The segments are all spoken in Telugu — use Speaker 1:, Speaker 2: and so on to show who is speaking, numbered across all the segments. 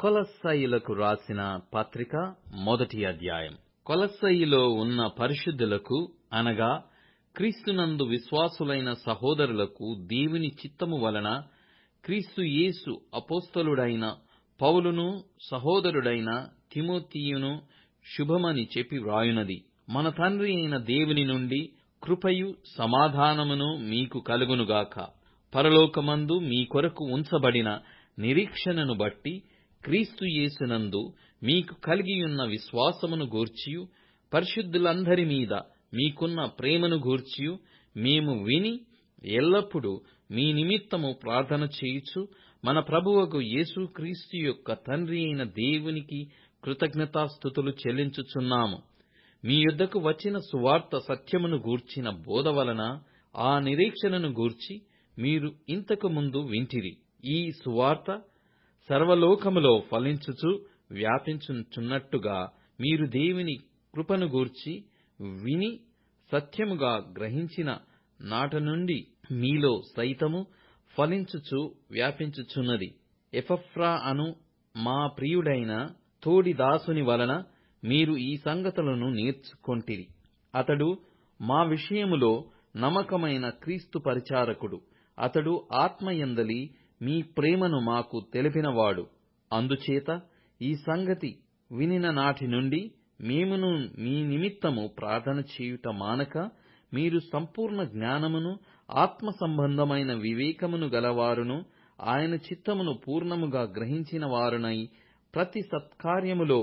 Speaker 1: కొలస్సయులకు రాసిన పత్రిక మొదటి అధ్యాయం కొలస్సయిలో ఉన్న పరిశుద్ధులకు అనగా క్రీస్తునందు విశ్వాసులైన సహోదరులకు దేవుని చిత్తము వలన క్రీస్తు యేసు అపోస్తలుడైన పౌలును సహోదరుడైన తిమోతియును శుభమని చెప్పి వ్రాయునది మన తండ్రి అయిన దేవుని నుండి కృపయు సమాధానమును మీకు కలుగునుగాక పరలోకమందు మీ కొరకు ఉంచబడిన నిరీక్షణను బట్టి క్రీస్తు యేసునందు మీకు కలిగియున్న విశ్వాసమును గూర్చియు పరిశుద్ధులందరి మీద మీకున్న ప్రేమను గూర్చియు మేము విని ఎల్లప్పుడూ మీ నిమిత్తము ప్రార్థన చేయుచు మన ప్రభువకు యేసుక్రీస్తు యొక్క తండ్రి అయిన దేవునికి కృతజ్ఞతాస్థుతులు చెల్లించుచున్నాము మీ యొద్దకు వచ్చిన సువార్త సత్యమును గూర్చిన బోధ వలన ఆ నిరీక్షణను గూర్చి మీరు ఇంతకు ముందు వింటిరి ఈ సువార్త సర్వలోకములో ఫలించుచు వ్యాపించుచున్నట్టుగా మీరు దేవుని కృపను గూర్చి విని సత్యముగా గ్రహించిన నాట నుండి మీలో సైతము ఫలించుచు వ్యాపించుచున్నది ఎపఫ్రా అను మా ప్రియుడైన తోడి దాసుని వలన మీరు ఈ సంగతులను నేర్చుకొంటిరి అతడు మా విషయములో నమ్మకమైన క్రీస్తు పరిచారకుడు అతడు ఆత్మయందలి మీ ప్రేమను మాకు తెలిపినవాడు అందుచేత ఈ సంగతి వినిన నాటి నుండి మేమును మీ నిమిత్తము ప్రార్థన చేయుట మానక మీరు సంపూర్ణ జ్ఞానమును ఆత్మ సంబంధమైన వివేకమును గలవారును ఆయన చిత్తమును పూర్ణముగా గ్రహించిన వారునై ప్రతి సత్కార్యములో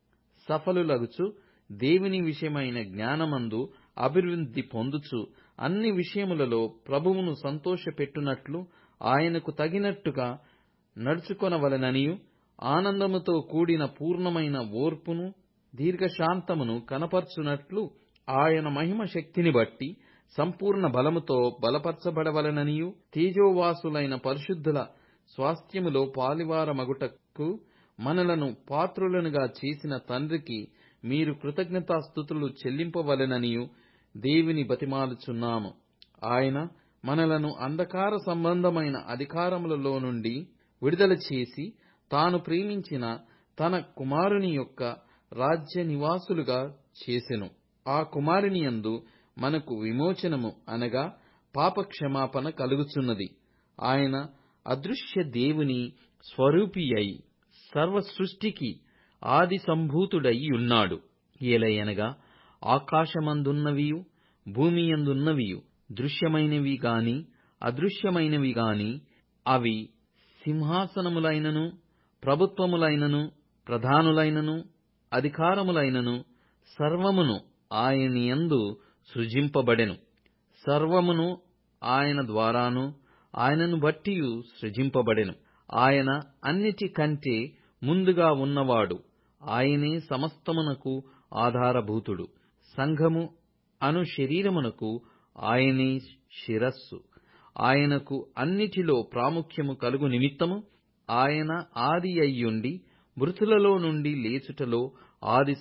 Speaker 1: సఫలులగుచు దేవుని విషయమైన జ్ఞానమందు అభివృద్ధి పొందుచు అన్ని విషయములలో ప్రభువును సంతోషపెట్టునట్లు ఆయనకు తగినట్టుగా నడుచుకొనవలెననియు ఆనందముతో కూడిన పూర్ణమైన ఓర్పును దీర్ఘశాంతమును కనపర్చునట్లు ఆయన మహిమ శక్తిని బట్టి సంపూర్ణ బలముతో బలపరచబడవలననియు తేజోవాసులైన పరిశుద్ధుల స్వాస్థ్యములో పాలివారమగుటకు మనలను పాత్రులనుగా చేసిన తండ్రికి మీరు కృతజ్ఞతాస్థుతులు చెల్లింపవలెననియు దేవుని బతిమాలుచున్నాము ఆయన మనలను అంధకార సంబంధమైన అధికారములలో నుండి విడుదల చేసి తాను ప్రేమించిన తన కుమారుని యొక్క రాజ్య నివాసులుగా చేసెను ఆ కుమారుని యందు మనకు విమోచనము అనగా పాపక్షమాపణ కలుగుచున్నది ఆయన అదృశ్య దేవుని స్వరూపి అయి సర్వ సృష్టికి ఆది సంభూతుడై ఉన్నాడు ఏలయనగా ఆకాశమందున్నవియు భూమియందున్నవియు దృశ్యమైనవి గాని అదృశ్యమైనవి గాని అవి సింహాసనములైనను ప్రభుత్వములైనను ప్రధానులైనను అధికారములైనను సర్వమును ఆయనయందు సృజింపబడెను సర్వమును ఆయన ద్వారాను ఆయనను బట్టియు సృజింపబడెను ఆయన అన్నిటికంటే ముందుగా ఉన్నవాడు ఆయనే సమస్తమునకు ఆధారభూతుడు సంఘము అను శరీరమునకు ఆయనే శిరస్సు ఆయనకు అన్నిటిలో ప్రాముఖ్యము కలుగు నిమిత్తము ఆయన ఆది అయ్యుండి మృతులలో నుండి లేచుటలో ఆది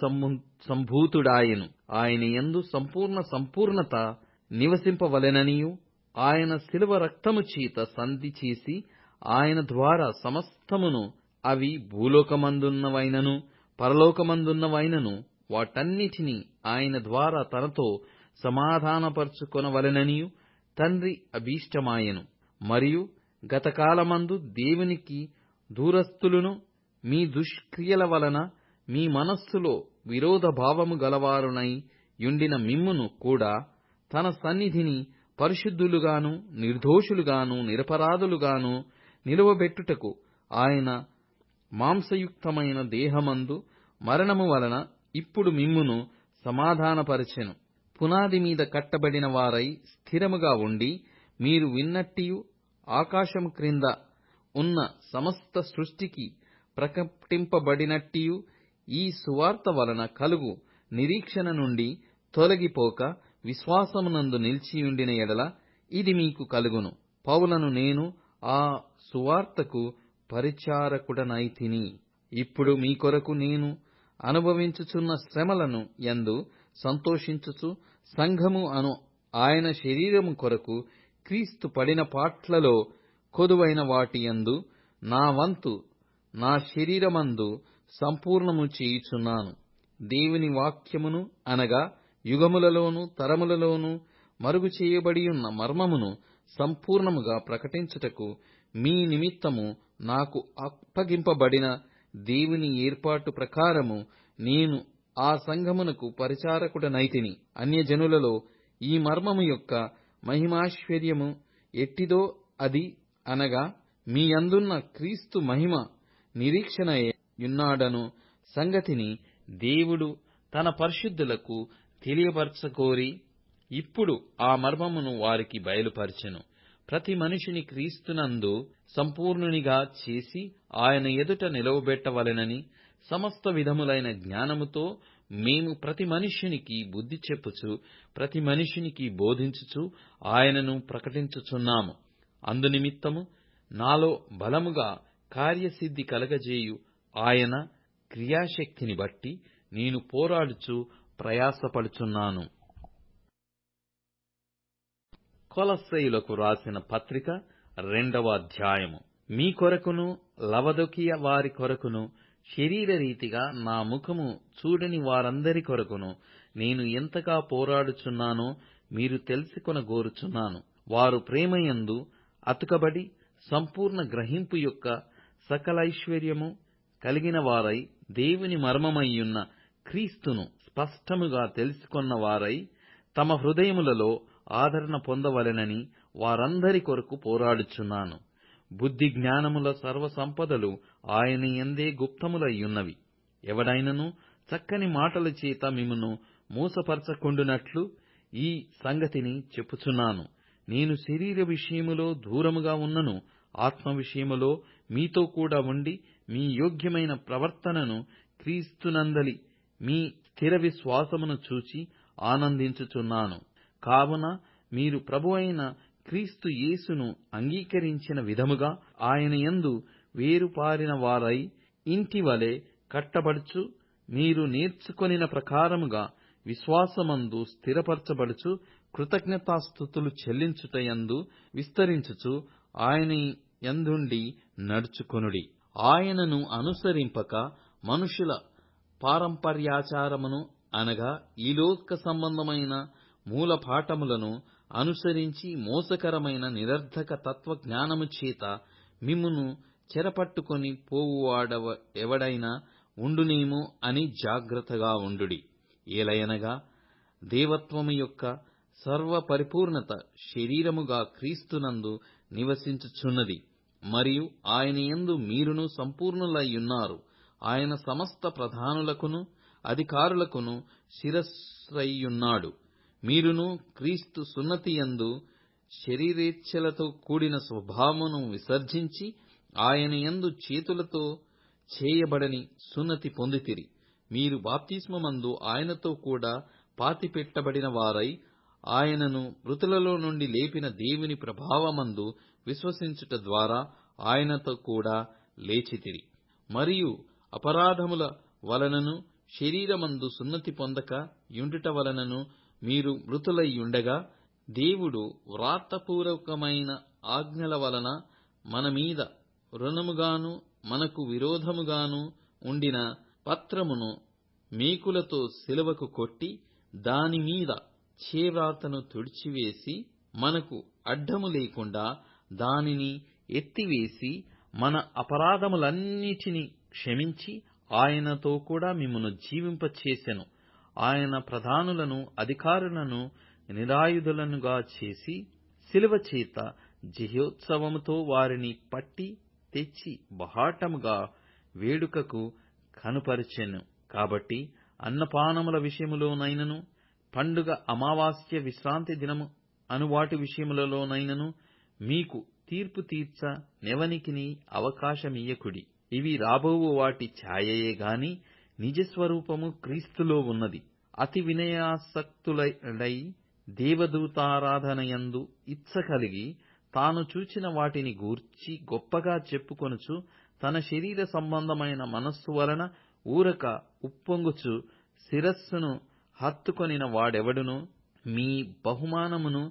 Speaker 1: సంభూతుడాయను ఆయన యందు సంపూర్ణ సంపూర్ణత నివసింపవలెననియు ఆయన శిలువ రక్తము చేత సంధి చేసి ఆయన ద్వారా సమస్తమును అవి భూలోకమందున్నవైనను పరలోకమందున్నవైనను వాటన్నిటినీ ఆయన ద్వారా తనతో సమాధానపరుచుకొనవలెననియు తండ్రి అభీష్టమాయెను మరియు గతకాలమందు దేవునికి దూరస్థులను మీ దుష్క్రియల వలన మీ మనస్సులో విరోధ భావము గలవారునై యుండిన మిమ్మును కూడా తన సన్నిధిని పరిశుద్ధులుగాను నిర్దోషులుగాను నిరపరాధులుగాను నిలువబెట్టుటకు ఆయన మాంసయుక్తమైన దేహమందు మరణము వలన ఇప్పుడు మిమ్మును సమాధానపరచెను పునాది మీద కట్టబడిన వారై స్థిరముగా ఉండి మీరు విన్నట్టియు ఆకాశం క్రింద ఉన్న సమస్త సృష్టికి ప్రకటింపబడినట్టియు ఈ సువార్త వలన కలుగు నిరీక్షణ నుండి తొలగిపోక విశ్వాసమునందు నిలిచియుండిన ఎడల ఇది మీకు కలుగును పౌలను నేను ఆ సువార్తకు పరిచారకుడనైతిని ఇప్పుడు మీ కొరకు నేను అనుభవించుచున్న శ్రమలను యందు సంతోషించుచు సంఘము అను ఆయన శరీరము కొరకు క్రీస్తు పడిన పాట్లలో కొదువైన వాటి యందు నా వంతు నా శరీరమందు సంపూర్ణము చేయుచున్నాను దేవుని వాక్యమును అనగా యుగములలోను తరములలోను మరుగు చేయబడియున్న మర్మమును సంపూర్ణముగా ప్రకటించుటకు మీ నిమిత్తము నాకు అప్పగింపబడిన దేవుని ఏర్పాటు ప్రకారము నేను ఆ సంఘమునకు పరిచారకుడనైతిని అన్యజనులలో ఈ మర్మము యొక్క మహిమాశ్చర్యము ఎట్టిదో అది అనగా మీ అందున్న క్రీస్తు మహిమ నిరీక్షణయున్నాడను సంగతిని దేవుడు తన పరిశుద్ధులకు తెలియపరచకోరి ఇప్పుడు ఆ మర్మమును వారికి బయలుపరచెను ప్రతి మనిషిని క్రీస్తునందు సంపూర్ణునిగా చేసి ఆయన ఎదుట నిలవబెట్టవలెనని సమస్త విధములైన జ్ఞానముతో మేము ప్రతి మనుష్యునికి బుద్ధి చెప్పుచు ప్రతి మనిషినికి బోధించుచు ఆయనను ప్రకటించుచున్నాము అందునిమిత్తము నాలో బలముగా కార్యసిద్ధి కలగజేయు ఆయన క్రియాశక్తిని బట్టి నేను పోరాడుచు ప్రయాసపడుచున్నాను కొలస్సయులకు రాసిన పత్రిక రెండవ అధ్యాయము మీ కొరకును లవదొకియ వారి కొరకును శరీర రీతిగా నా ముఖము చూడని వారందరి కొరకును నేను ఎంతగా పోరాడుచున్నానో మీరు తెలుసుకొనగోరుచున్నాను వారు ప్రేమయందు అతుకబడి సంపూర్ణ గ్రహింపు యొక్క సకలైశ్వర్యము కలిగిన వారై దేవుని మర్మమయ్యున్న క్రీస్తును స్పష్టముగా తెలుసుకొన్న వారై తమ హృదయములలో ఆదరణ పొందవలెనని వారందరి కొరకు పోరాడుచున్నాను బుద్ధి జ్ఞానముల సర్వ సంపదలు ఆయన ఎందే గుప్తములయ్యున్నవి ఎవడైనను చక్కని మాటల చేత మిమ్మును మోసపరచకుండునట్లు ఈ సంగతిని చెప్పుచున్నాను నేను శరీర విషయములో దూరముగా ఉన్నను ఆత్మ విషయములో మీతో కూడా ఉండి మీ యోగ్యమైన ప్రవర్తనను క్రీస్తునందలి మీ స్థిర విశ్వాసమును చూచి ఆనందించుచున్నాను కావున మీరు ప్రభువైన క్రీస్తు యేసును అంగీకరించిన విధముగా ఆయన యందు వేరుపారిన వారై ఇంటివలె కట్టబడుచు మీరు నేర్చుకొనిన ప్రకారముగా విశ్వాసమందు స్థిరపరచబడుచు కృతజ్ఞతాస్థుతులు చెల్లించుటయందు విస్తరించుచు ఆయన యందుండి నడుచుకొనుడి ఆయనను అనుసరింపక మనుషుల పారంపర్యాచారమును అనగా ఈ లోక సంబంధమైన మూల పాఠములను అనుసరించి మోసకరమైన నిరర్ధక తత్వజ్ఞానము చేత మిమ్మును చెరపట్టుకొని పోవువాడవ ఎవడైనా ఉండునేమో అని జాగ్రత్తగా ఉండుడి ఏలయనగా దేవత్వము యొక్క సర్వ పరిపూర్ణత శరీరముగా క్రీస్తునందు నివసించుచున్నది మరియు ఆయన యందు మీరును సంపూర్ణులయ్యున్నారు ఆయన సమస్త ప్రధానులకును అధికారులకును శిరస్సయ్యున్నాడు మీరును క్రీస్తు సున్నతియందు శరీరేచ్ఛలతో కూడిన స్వభావమును విసర్జించి ఆయన యందు చేతులతో చేయబడని సున్నతి పొందితిరి మీరు బాప్తిస్మమందు ఆయనతో కూడా పాతిపెట్టబడిన వారై ఆయనను మృతులలో నుండి లేపిన దేవుని ప్రభావమందు విశ్వసించుట ద్వారా ఆయనతో కూడా లేచితిరి మరియు అపరాధముల వలనను శరీరమందు సున్నతి పొందక యుండుట వలనను మీరు మృతులయ్యుండగా దేవుడు వ్రాతపూర్వకమైన ఆజ్ఞల వలన మన మీద రుణముగాను మనకు విరోధముగాను ఉండిన పత్రమును మేకులతో సిలువకు కొట్టి దాని మీద చేవ్రాతను తుడిచివేసి మనకు అడ్డము లేకుండా దానిని ఎత్తివేసి మన అపరాధములన్నిటినీ క్షమించి ఆయనతో కూడా మిమ్మను జీవింపచేసెను ఆయన ప్రధానులను అధికారులను నిరాయుధులనుగా చేసి శిలువ చేత జయోత్సవముతో వారిని పట్టి తెచ్చి బహాటముగా వేడుకకు కనుపరిచెను కాబట్టి అన్నపానముల విషయములోనైనను పండుగ అమావాస్య విశ్రాంతి దినము అను వాటి విషయములలోనైనను మీకు తీర్పు తీర్చ నెవనికిని అవకాశమియ్యకుడి ఇవి రాబోవు వాటి ఛాయయే గాని నిజస్వరూపము క్రీస్తులో ఉన్నది అతి వినయాసక్తులై దేవదూతారాధనయందు ఇచ్చ కలిగి తాను చూచిన వాటిని గూర్చి గొప్పగా చెప్పుకొనుచు తన శరీర సంబంధమైన మనస్సు వలన ఊరక ఉప్పొంగుచు శిరస్సును హత్తుకొనిన వాడెవడును మీ బహుమానమును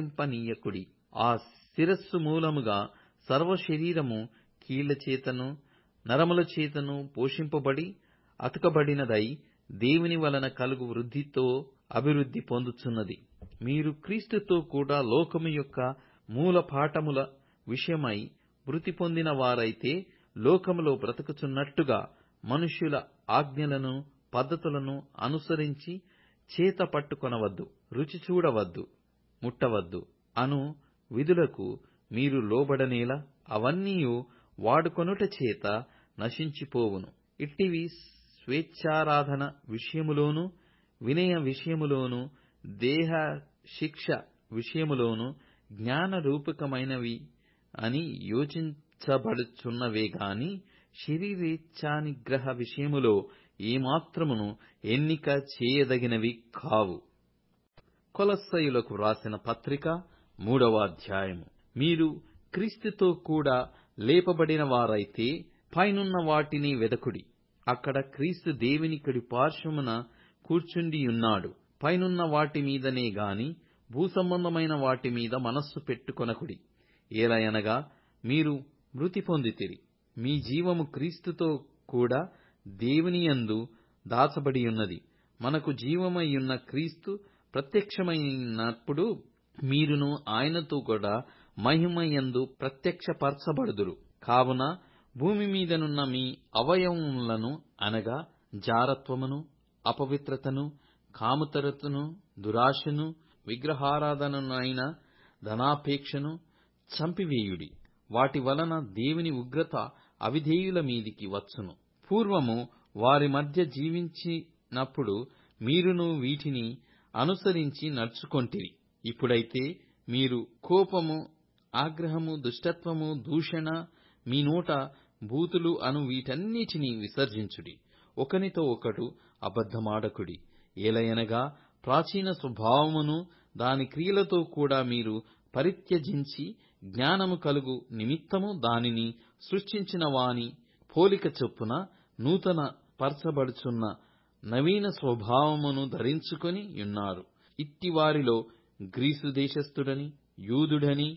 Speaker 1: అపహరింపనీయకుడి ఆ శిరస్సు మూలముగా సర్వ శరీరము కీళ్ల చేతను నరముల చేతను పోషింపబడి అతుకబడినదై దేవుని వలన కలుగు వృద్ధితో అభివృద్ధి పొందుచున్నది మీరు క్రీస్తుతో కూడా లోకము యొక్క మూల పాఠముల విషయమై మృతి పొందిన వారైతే లోకములో బ్రతుకుచున్నట్టుగా మనుష్యుల ఆజ్ఞలను పద్ధతులను అనుసరించి చేత పట్టుకొనవద్దు రుచి చూడవద్దు ముట్టవద్దు అను విధులకు మీరు లోబడనేలా అవన్నీయు వాడుకొనుట చేత నశించిపోవును ఇట్టివి స్వేచ్ఛారాధన విషయములోను వినయ విషయములోను దేహ శిక్ష విషయములోను జ్ఞాన రూపకమైనవి అని యోచించబడుచున్నవే గాని శరీరేచ్ఛానిగ్రహ విషయములో ఏమాత్రమును ఎన్నిక చేయదగినవి కావు కొలస్సయులకు వ్రాసిన పత్రిక మూడవ అధ్యాయము మీరు క్రీస్తుతో కూడా లేపబడిన వారైతే పైనున్న వాటిని వెదకుడి అక్కడ క్రీస్తు దేవుని కుడి పార్శ్వమున కూర్చుండియున్నాడు పైనున్న వాటి మీదనే గాని భూసంబంధమైన వాటి మీద మనస్సు పెట్టుకొనకుడి ఏలయనగా మీరు మృతి పొందితిరి మీ జీవము క్రీస్తుతో కూడా దేవునియందు దాచబడియున్నది మనకు జీవమయ్యున్న క్రీస్తు ప్రత్యక్షమైనప్పుడు మీరును ఆయనతో కూడా మహిమయందు ప్రత్యక్షపరచబడుదురు కావున భూమి మీదనున్న మీ అవయవములను అనగా జారత్వమును అపవిత్రతను కాముతరతను దురాశను విగ్రహారాధననైన ధనాపేక్షను చంపివేయుడి వాటి వలన దేవుని ఉగ్రత అవిధేయుల మీదికి వచ్చును పూర్వము వారి మధ్య జీవించినప్పుడు మీరును వీటిని అనుసరించి నడుచుకొంటిరి ఇప్పుడైతే మీరు కోపము ఆగ్రహము దుష్టత్వము దూషణ మీ నోట బూతులు అను వీటన్నిటినీ విసర్జించుడి ఒకనితో ఒకడు అబద్ధమాడకుడి ఏలయనగా ప్రాచీన స్వభావమును దాని క్రియలతో కూడా మీరు పరిత్యజించి జ్ఞానము కలుగు నిమిత్తము దానిని సృష్టించిన వాని పోలిక చొప్పున నూతన పరచబడుచున్న నవీన స్వభావమును ధరించుకొని ఉన్నారు ఇట్టి వారిలో గ్రీసు దేశస్థుడని యూదుడని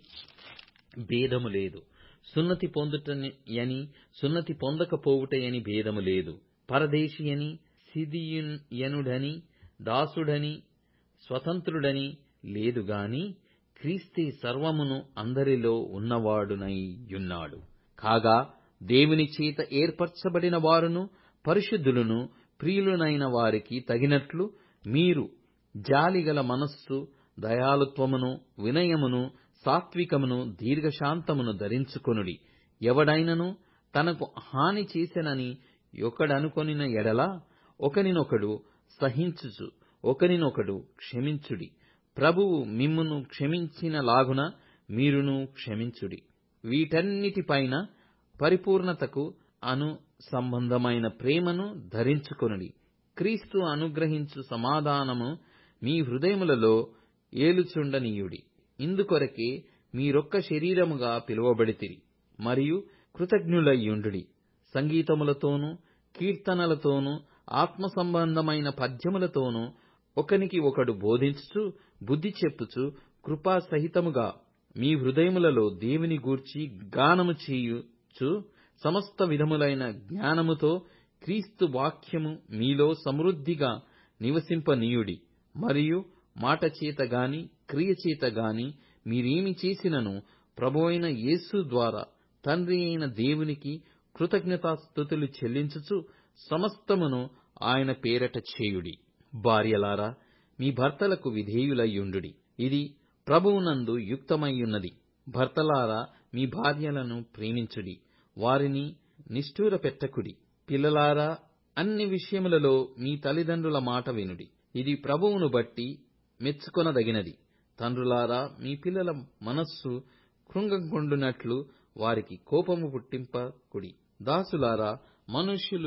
Speaker 1: భేదము లేదు సున్నతి పొందుటయని సున్నతి పొందకపోవుటయని భేదము లేదు పరదేశియని సిదియనుడని దాసుడని స్వతంత్రుడని లేదు గాని క్రీస్తే సర్వమును అందరిలో ఉన్నవాడునై యున్నాడు కాగా దేవుని చేత ఏర్పరచబడిన వారును పరిశుద్ధులను ప్రియులనైన వారికి తగినట్లు మీరు జాలిగల మనస్సు దయాలుత్వమును వినయమును సాత్వికమును దీర్ఘశాంతమును ధరించుకొనుడి ఎవడైనను తనకు హాని చేసెనని ఒకడనుకొనిన ఎడల ఒకనినొకడు సహించుచు ఒకనినొకడు క్షమించుడి ప్రభువు మిమ్మును క్షమించిన లాగున మీరును క్షమించుడి వీటన్నిటిపైన పరిపూర్ణతకు అను సంబంధమైన ప్రేమను ధరించుకొనుడి క్రీస్తు అనుగ్రహించు సమాధానము మీ హృదయములలో ఏలుచుండనీయుడి ఇందుకొరకే మీరొక్క శరీరముగా పిలువబడితిరి మరియు కృతజ్ఞులయ్యుండుడి సంగీతములతోనూ కీర్తనలతోనూ ఆత్మ సంబంధమైన పద్యములతోనూ ఒకనికి ఒకడు బోధించుచు బుద్ధి చెప్పుచు కృపా సహితముగా మీ హృదయములలో దేవుని గూర్చి గానము చేయుచు సమస్త విధములైన జ్ఞానముతో క్రీస్తు వాక్యము మీలో సమృద్ధిగా నివసింపనీయుడి మరియు మాట చేత గాని క్రియ చేత గాని మీరేమి చేసినను ప్రభువైన యేసు ద్వారా తండ్రి అయిన దేవునికి కృతజ్ఞతాస్థుతులు చెల్లించుచు సమస్తమును ఆయన పేరట చేయుడి భార్యలారా మీ భర్తలకు విధేయులయ్యుండుడి ఇది ప్రభువునందు యుక్తమయ్యున్నది భర్తలారా మీ భార్యలను ప్రేమించుడి వారిని నిష్ఠూర పెట్టకుడి పిల్లలారా అన్ని విషయములలో మీ తల్లిదండ్రుల మాట వినుడి ఇది ప్రభువును బట్టి మెచ్చుకొనదగినది తండ్రులారా మీ పిల్లల మనస్సు కృంగకొండునట్లు వారికి కోపము పుట్టింపకుడి దాసులారా మనుష్యులు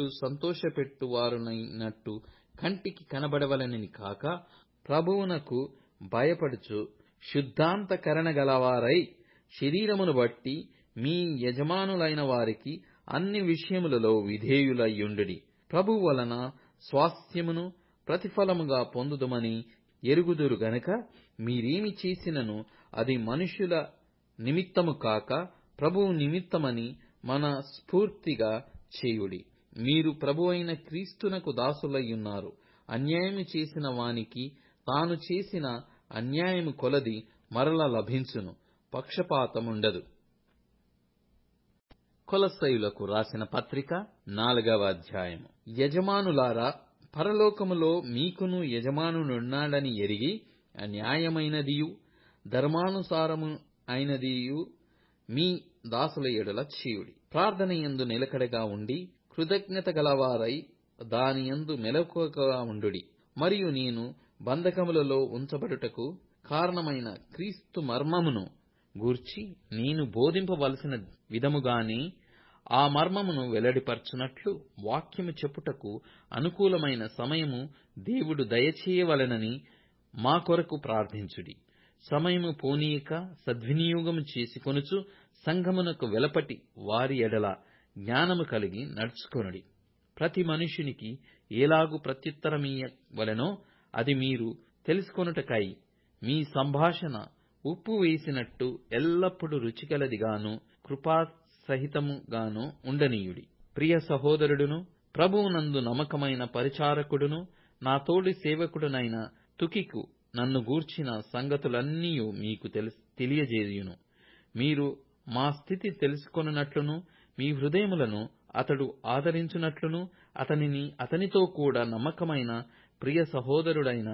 Speaker 1: సంతోషపెట్టువారునైనట్టు కంటికి కనబడవలనని కాక ప్రభువునకు భయపడుచు శుద్ధాంతకరణ గలవారై శరీరమును బట్టి మీ యజమానులైన వారికి అన్ని విషయములలో విధేయులయ్యుండుడి ప్రభు వలన స్వాస్థ్యమును ప్రతిఫలముగా పొందుదుమని ఎరుగుదురు గనక మీరేమి చేసినను అది మనుష్యుల నిమిత్తము కాక ప్రభువు నిమిత్తమని మన స్ఫూర్తిగా చేయుడి మీరు ప్రభువైన క్రీస్తునకు దాసులయ్యున్నారు అన్యాయము చేసిన వానికి తాను చేసిన అన్యాయము కొలది మరల లభించును పక్షపాతముండదు కొలస్సయులకు రాసిన పత్రిక నాలుగవ అధ్యాయము యజమానులారా పరలోకములో మీకును యజమానునున్నాడని ఎరిగి న్యాయమైనదియు ధర్మానుసారము అయినదియు మీ దాసుల ఎడల చేయుడి ప్రార్థన యందు నిలకడగా ఉండి కృతజ్ఞత గలవారై దాని యందు మెలకువగా ఉండుడి మరియు నేను బంధకములలో ఉంచబడుటకు కారణమైన క్రీస్తు మర్మమును గూర్చి నేను బోధింపవలసిన విధముగానే ఆ మర్మమును వెల్లడిపరచునట్లు వాక్యము చెప్పుటకు అనుకూలమైన సమయము దేవుడు దయచేయవలెనని మా కొరకు ప్రార్థించుడి సమయము పోనీయక సద్వినియోగము చేసుకొనుచు సంఘమునకు వెలపటి వారి ఎడల జ్ఞానము కలిగి నడుచుకొనుడి ప్రతి మనుషునికి ఏలాగు ప్రత్యుత్తరమీయవలెనో అది మీరు తెలుసుకొనుటకై మీ సంభాషణ ఉప్పు వేసినట్టు ఎల్లప్పుడూ రుచిగలదిగాను కృపాసహితముగాను ఉండనీయుడి ప్రియ సహోదరుడును ప్రభువునందు నమ్మకమైన పరిచారకుడును నా తోడి సేవకుడునైన తుకికు నన్ను గూర్చిన సంగతులన్నీయు మీకు తెలియజేయును మీరు మా స్థితి తెలుసుకొనున్నట్లును మీ హృదయములను అతడు ఆదరించునట్లును అతనిని అతనితో కూడా నమ్మకమైన ప్రియ సహోదరుడైన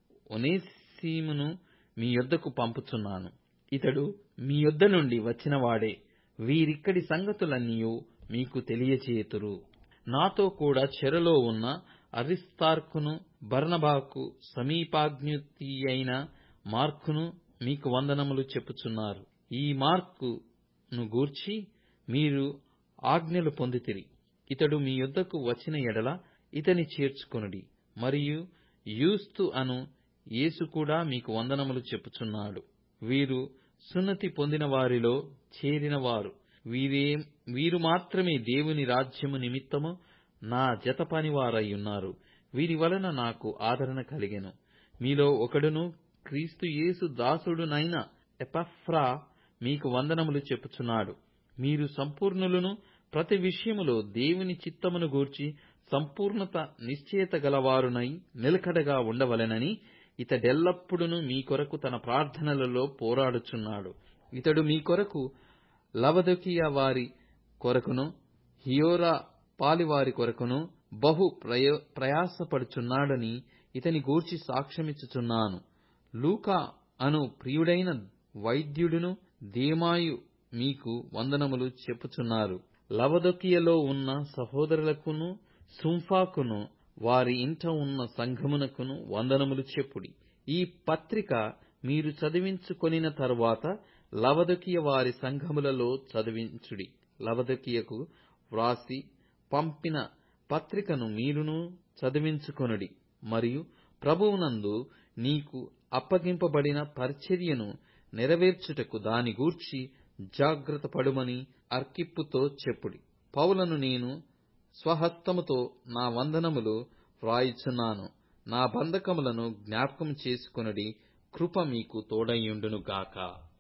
Speaker 1: ఒనేసిమును మీ యొద్దకు పంపుచున్నాను ఇతడు మీ యొద్ద నుండి వచ్చినవాడే వీరిక్కడి సంగతులన్నీయు మీకు తెలియచేతురు నాతో కూడా చెరలో ఉన్న అరిస్తార్కును బర్నబాకు సమీపాజ్ఞుతియైన మార్కును మీకు వందనములు చెప్పుచున్నారు ఈ మార్కును గూర్చి మీరు ఆజ్ఞలు పొందితిరి ఇతడు మీ యొద్దకు వచ్చిన ఎడల ఇతని చేర్చుకొనుడి మరియు యూస్తు అను యేసు కూడా మీకు వందనములు చెప్పుచున్నాడు వీరు సున్నతి పొందిన వారిలో చేరినవారు వీరే వీరు మాత్రమే దేవుని రాజ్యము నిమిత్తము నా జత పనివారయ్యున్నారు వీరి వలన నాకు ఆదరణ కలిగెను మీలో ఒకడును క్రీస్తు యేసు దాసుడునైన ఎపఫ్రా మీకు వందనములు చెప్పుచున్నాడు మీరు సంపూర్ణులను ప్రతి విషయములో దేవుని చిత్తమును గూర్చి సంపూర్ణత నిశ్చయత గలవారునై నిలకడగా ఉండవలెనని ఇతడెల్లప్పుడును మీ కొరకు తన ప్రార్థనలలో పోరాడుచున్నాడు ఇతడు మీ కొరకు లవదొకియ వారి కొరకును హియోరా పాలివారి కొరకును బహు ప్రయో ప్రయాసపడుచున్నాడని ఇతని గూర్చి సాక్ష్యమిచ్చుచున్నాను లూకా అను ప్రియుడైన వైద్యుడును దేమాయు మీకు వందనములు చెప్పుచున్నారు లవదొకియలో ఉన్న సహోదరులకును సుంఫాకును వారి ఇంట ఉన్న సంఘమునకును వందనములు చెప్పుడి ఈ పత్రిక మీరు చదివించుకొనిన తరువాత లవదొకియ వారి సంఘములలో చదివించుడి లవదొకియకు వ్రాసి పంపిన పత్రికను మీరును చదివించుకొనుడి మరియు ప్రభువునందు నీకు అప్పగింపబడిన పరిచర్యను నెరవేర్చుటకు దాని గూర్చి జాగ్రత్త పడుమని అర్కిప్పుతో చెప్పుడి పౌలను నేను స్వహస్తముతో నా వందనములు వ్రాయిచున్నాను నా బంధకములను జ్ఞాపకం చేసుకొనుడి కృప మీకు తోడైయుండును గాక